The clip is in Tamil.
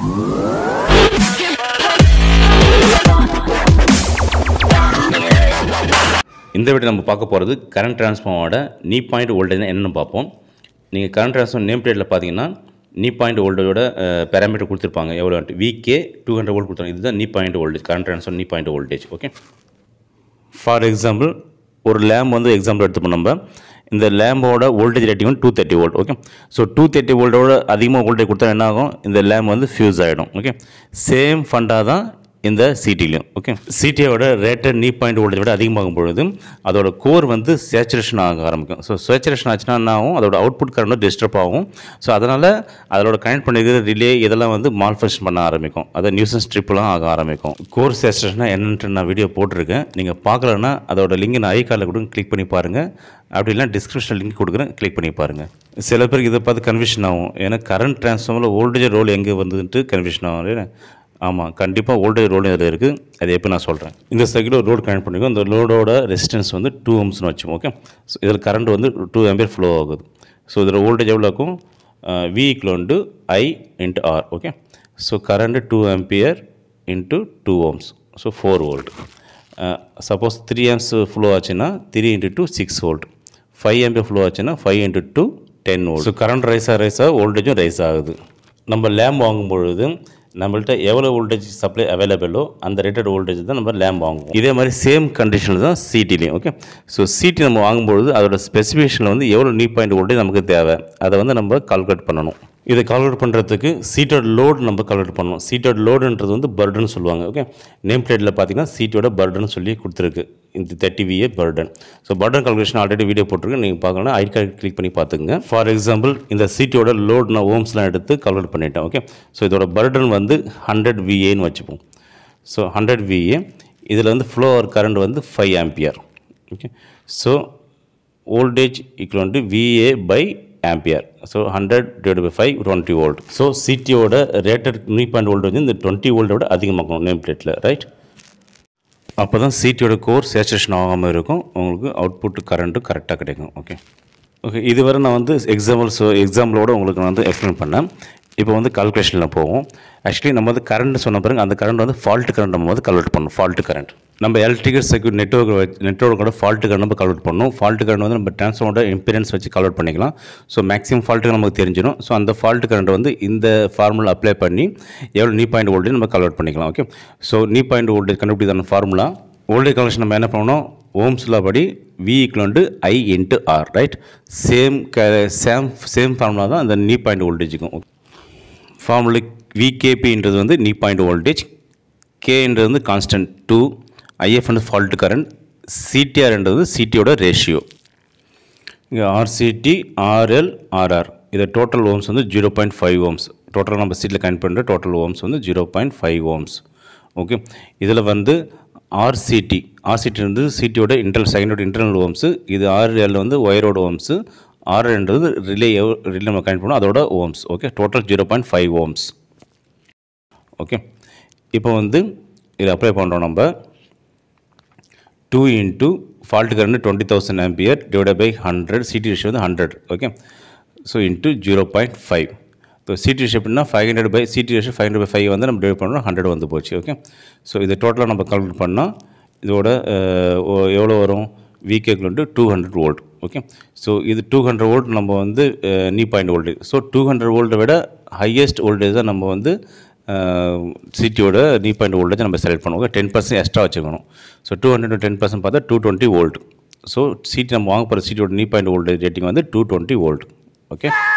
இந்த வீடியோ நம்ம பார்க்க போகிறது கரண்ட் டிரான்ஸ்ஃபார்மோட நீ பாயிண்ட் வோல்டேஜ் என்னென்னு பார்ப்போம் நீங்கள் கரண்ட் டிரான்ஸ்ஃபார்ம் நேம் பிளேட்டில் பார்த்தீங்கன்னா நீ பாயிண்ட் வோல்டேஜோட பேராமீட்டர் கொடுத்துருப்பாங்க எவ்வளோ விகே டூ ஹண்ட்ரட் வோல்ட் கொடுத்தாங்க இதுதான் knee point voltage current transform knee point voltage okay for example ஒரு லேம்ப் வந்து எக்ஸாம்பிள் எடுத்துப்போம் நம்ம இந்த லேம்போட வோல்டேஜ் ரேட்டிங் வந்து two thirty volt okay so two thirty வோல்ட்டோட அதிகமாக வோல்டேஜ் கொடுத்தா என்ன ஆகும் இந்த லேம்ப் வந்து ஃபியூஸ் ஆகிடும் ஓகே சேம் ஃபண்டாக தான் இந்த சிடிலையும் ஓகே சிடியோட ரேட்டட் நீ பாயிண்ட் வோல்டேஜ் விட அதிகமாகும் பொழுது அதோட கோர் வந்து சேச்சுரேஷன் ஆக ஆரம்பிக்கும் ஸோ சேச்சுரேஷன் ஆச்சுன்னா என்ன ஆகும் அதோட அவுட்புட் கரண்ட் டிஸ்டர்ப் ஆகும் ஸோ அதனால் அதோட கனெக்ட் பண்ணிக்கிற ரிலே இதெல்லாம் வந்து மால்ஃபங்க்ஷன் பண்ண ஆரம்பிக்கும் அதை நியூசன்ஸ் ட்ரிப்லாம் ஆக ஆரம்பிக்கும் கோர் சேச்சுரேஷனாக என்னன்ட்டு நான் வீடியோ போட்டிருக்கேன் நீங்கள் பார்க்கலன்னா அதோட லிங்க் நான் ஐ கார்டில் கூட கிளிக் பண்ணி பாருங்கள் அப்படி இல்லை டிஸ்கிரிப்ஷன் லிங்க் கொடுக்குறேன் கிளிக் பண்ணி பாருங்கள் சில பேருக்கு இதை பார்த்து கன்ஃபியூஷன் ஆகும் ஏன்னா கரண்ட் டிரான்ஸ்ஃபார்மரில் வோல்டேஜ் ரோல் எங்கே வந்துட்டு கன்ஃபியூஷன் ஆகும் இல்லையா? ஆமாம் கண்டிப்பாக வோல்டேஜ் ரோடு இதில் இருக்குது அது எப்போ நான் சொல்கிறேன் இந்த சைக்கிள் ஒரு ரோடு கனெக்ட் பண்ணிக்கோ இந்த லோடோட ரெசிஸ்டன்ஸ் வந்து டூ ஓம்ஸ்னு வச்சுப்போம் ஓகே ஸோ இதில் கரண்ட் வந்து டூ ஆம்பியர் ஃப்ளோ ஆகுது ஸோ இதில் வோல்டேஜ் எவ்வளோ இருக்கும் V equal I into R okay so current two ampere into two ohms so four volt suppose three amps flow ஆச்சுன்னா three into two six volt five ampere flow ஆச்சுன்னா five into two ten volt so current rise ஆக ரைஸ் ஆக வோல்டேஜும் ரைஸ் ஆகுது நம்ம லேம்ப் வாங்கும் பொழுது நம்மள்ட்ட எவ்வளோ வோல்டேஜ் சப்ளை அவைலபிளோ அந்த ரேட்டட் வோல்டேஜ் தான் நம்ம லேம்ப் வாங்குவோம் இதே மாதிரி சேம் கண்டிஷனில் தான் சிடிலையும் ஓகே ஸோ சிடி நம்ம வாங்கும்பொழுது அதோட ஸ்பெசிஃபிகேஷனில் வந்து எவ்வளோ நீ பாயிண்ட் வோல்டேஜ் நமக்கு தேவை அதை வந்து நம்ம கால்குலேட் பண்ணணும் இதை கால்குலேட் பண்ணுறதுக்கு சீட்டட் லோடு நம்ம கால்குலேட் பண்ணணும் சீட்டட் லோடுன்றது வந்து பர்டன் சொல்லுவாங்க ஓகே நேம் பிளேட்டில் பார்த்தீங்கன்னா சீட்டோட பர்டன் சொல்லி கொடுத்துருக்கு இந்த thirty V A burden so burden calculation already video போட்டிருக்கேன் நீங்கள் பார்க்கணும் ஐடி கார்டு கிளிக் பண்ணி பார்த்துங்க ஃபார் எக்ஸாம்பிள் இந்த சீட்டோட லோட் நான் ஓம்ஸ்லாம் எடுத்து கால்குலேட் பண்ணிட்டேன் ஓகே ஸோ இதோட பர்டன் வந்து ஹண்ட்ரட் விஏன்னு வச்சுப்போம் ஸோ ஹண்ட்ரட் விஏ இதில் வந்து ஃப்ளோ ஆர் கரண்ட் வந்து five ampere okay so voltage equal to V A by ampere so hundred divide by five twenty volt so சிடியோட ரேட்டட் நீ பாயிண்ட் வோல்ட் வந்து இந்த டுவெண்ட்டி வோல்ட்டை விட அதிகமாக்கணும் நேம் பிளேட்டில் ரைட் அப்போ தான் சிடியோட கோர் சேச்சுரேஷன் ஆகாமல் இருக்கும் உங்களுக்கு அவுட்புட் கரண்ட்டும் கரெக்டாக கிடைக்கும் ஓகே ஓகே இதுவரை நான் வந்து எக்ஸாம்பிள் ஸோ எக்ஸாம்பிளோட உங்களுக்கு நான் வந்து எக்ஸ்பிளைன் பண்ணேன் இப்போ வந்து கால்குலேஷனில் போவோம் ஆக்சுவலி நம்ம வந்து கரண்ட் சொன்ன பிறகு அந்த கரண்ட் வந்து ஃபால்ட் கரண்ட் நம்ம வந்து கால்குலேட் பண்ணணும் ஃபால்ட் கரண்ட் நம்ம எலக்ட்ரிக்கல் சர்க்யூட் நெட்ஒர்க் நெட்ஒர்க்கோட ஃபால்ட் கரண்ட் நம்ம கால்குலேட் பண்ணணும் ஃபால்ட் கரண்ட் வந்து நம்ம டிரான்ஸ்ஃபார்மோட இம்பிடன்ஸ் வச்சு கால்குலேட் பண்ணிக்கலாம் ஸோ மேக்ஸிமம் ஃபால்ட்டு நமக்கு தெரிஞ்சிடும் ஸோ அந்த ஃபால்ட் கரண்ட் வந்து இந்த ஃபார்முலா அப்ளை பண்ணி எவ்வளோ நீ பாயிண்ட் வோல்டேஜ் நம்ம கால்குலேட் பண்ணிக்கலாம் okay so knee point voltage கண்டுபிடிதான ஃபார்முலா வோல்டேஜ் கலெக்ஷன் நம்ம என்ன பண்ணணும் ஓம்ஸில் படி V equal to I into R right same க சேம் சேம் ஃபார்முலா தான் அந்த நீ பாயிண்ட் வோல்டேஜுக்கும் ஃபார்முலா விகேபின்றது வந்து நீ பாயிண்ட் வோல்டேஜ் கேன்றது வந்து கான்ஸ்டன்ட் டூ ஐஎஃப் வந்து ஃபால்ட் கரண்ட் சிடிஆர்ன்றது சிடியோட ரேஷியோ இங்கே ஆர்சிடி ஆர்எல் ஆர்ஆர் இது டோட்டல் ஓம்ஸ் வந்து zero point five ohms total நம்ம சீட்டில் கனெக்ட் பண்ணுற டோட்டல் ஓம்ஸ் வந்து zero point five ohms okay இதில் வந்து ஆர்சிடி ஆர்சிடி வந்து சிடியோட இன்டர்னல் செகண்டோட இன்டர்னல் ஓம்ஸு இது ஆர்எல் வந்து ஒயரோட ஓம்ஸு ஆர்என்றது ரிலே ரிலே நம்ம கனெக்ட் பண்ணோம் அதோட ohms okay total zero point five ohms okay இப்போ வந்து இது அப்ளை பண்ணுறோம் நம்ம two into fault current twenty thousand ampere divide by hundred CT ratio வந்து hundred okay so into zero point five இப்போ சிடி ரேஷியோ எப்படின்னா five hundred by CT ratio five hundred by five வந்து நம்ம டிவைட் பண்ணுறோம் ஹண்ட்ரட் வந்து போச்சு ஓகே ஸோ இது டோட்டலாக நம்ம கால்குலேட் பண்ணால் இதோட அஹ், ஓ- எவ்வளோ வரும் விகேக்கு வந்து two hundred volt okay so இது டூ ஹண்ட்ரட் வோல்ட் நம்ம வந்து knee point voltage so two hundred வோல்ட்டை விட ஹையஸ்ட் வோல்டேஜ் தான் நம்ம வந்து சிட்டியோட நீ பாயிண்ட் வோல்டேஜ் நம்ம செலக்ட் பண்ணுவோம் டென் பர்சன்ட் எக்ஸ்ட்ரா வச்சுக்கணும் so two hundred ten percent பார்த்தா two twenty volt so CT நம்ம வாங்க போகிற சீட்டோட நீ பாயிண்ட் வோல்டேஜ் ரேட்டிங் வந்து டூ டுவெண்ட்டி வோல்ட் ஓகே